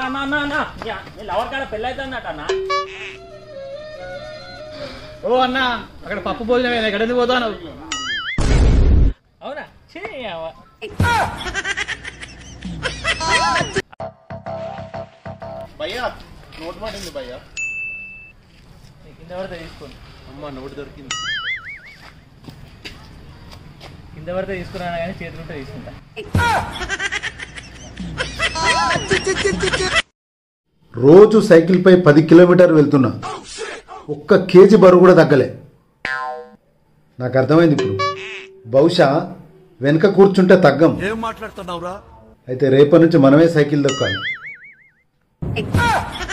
అన్న అన్న అన్న యా, నీ లవర్ కాడ పెళ్ళి అవుతుందట అన్న ఓ అన్న అక్కడ పప్పు భోజనం ఎక్కడ ఎందుకు పోతాను అవునా ఛీ, అవ్వ. భయ్యా నోట్ పడింది భయ్యా నీ కింద పడితే తీసుకోండి అమ్మ నోట్ దొరికింది కింద పడితే తీసుకున్నాను కానీ చేతులు ఉంటే తీసుకుంటా రోజు సైకిల్పై పది కిలోమీటర్ వెళ్తున్నా ఒక్క కేజీ బరువు కూడా తగ్గలే నాకు అర్థమైంది ఇప్పుడు బహుశా వెనక కూర్చుంటే తగ్గం ఏం మాట్లాడుతున్నావురా అయితే రేపటి నుంచి మనమే సైకిల్ దొక్కాలి